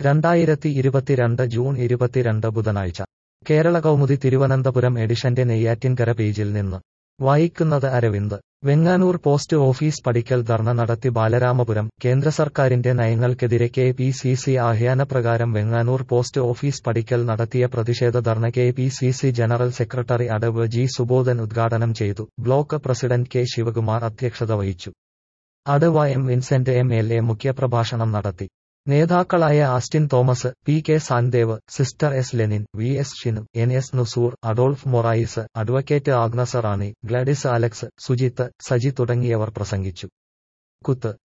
രണ്ടായിരത്തി ഇരുപത്തിരണ്ട് ജൂൺ ഇരുപത്തിരണ്ട് ബുധനാഴ്ച കേരള കൗമുദി തിരുവനന്തപുരം എഡിഷന്റെ നെയ്യാറ്റിൻകര പേജിൽ നിന്ന് വായിക്കുന്നത് അരവിന്ദ് വെങ്ങാനൂർ പോസ്റ്റ് ഓഫീസ് പടിക്കൽ ധർണ നടത്തി ബാലരാമപുരം കേന്ദ്ര സർക്കാരിന്റെ നയങ്ങൾക്കെതിരെ കെ പി സി സി ആഹ്വാനപ്രകാരം വെങ്ങാനൂർ പോസ്റ്റ് ഓഫീസ് പടിക്കൽ നടത്തിയ പ്രതിഷേധ dharna K P C C general secretary അടവ് ജി സുബോധൻ ഉദ്ഘാടനം ചെയ്തു ബ്ലോക്ക് പ്രസിഡന്റ് കെ ശിവകുമാർ അധ്യക്ഷത വഹിച്ചു അടവ M Vincent M L A മുഖ്യപ്രഭാഷണം നടത്തി നേതാക്കളായ Austin Thomas P K Sandev sister S Lenin V S Shinu N S Nusoor Adolf Morais advocate Agnes Rani Gladys Alex Sujith Saji തുടങ്ങിയവർ പ്രസംഗിച്ചു കുത്ത്